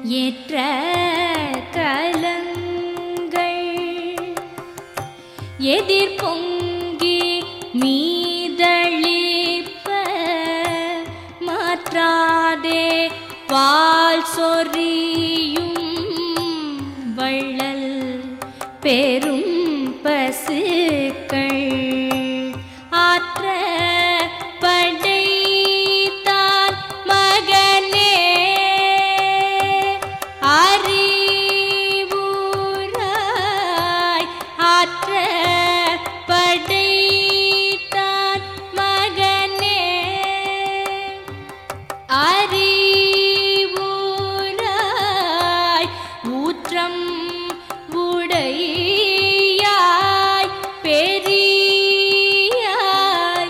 ஏற்ற கலங்கள் எதிர் பொங்கி மீதளிப்ப மாற்றாதே பால் சொரியும் வள்ளல் பெரும் பசுக்கள் ஆற்ற படைத்தான் மகனே அறிவுராய் ஆற்ற படைத்தான் மகனே அறிவுராய் ஊற்றம் உடையாய் பெரியாய்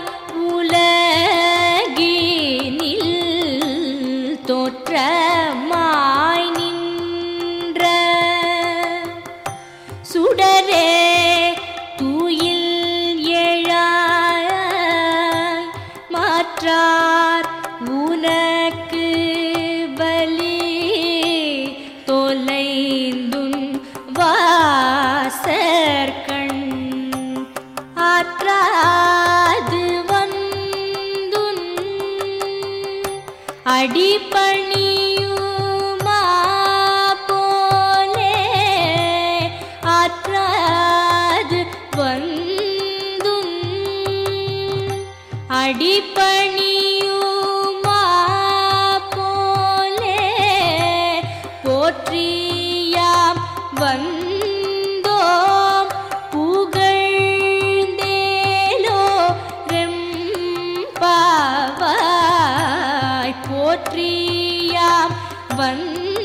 உலகினில் தோற்றமாய் நின்ற சுடரே தூயில் எழாய் மாற்றார் உனக்கு பலி தொலைந்துன் வாசற்கண் ஆற்றாது வந்துன் அடிபணியுமா போலே ஆற்றாது வந்தும் அடிபணியுமா போலே போற்றியாம் வந்தோம் புகழ்ந்தேலோ ரெம்பாவாய் போற்றியாம் வந்தோம்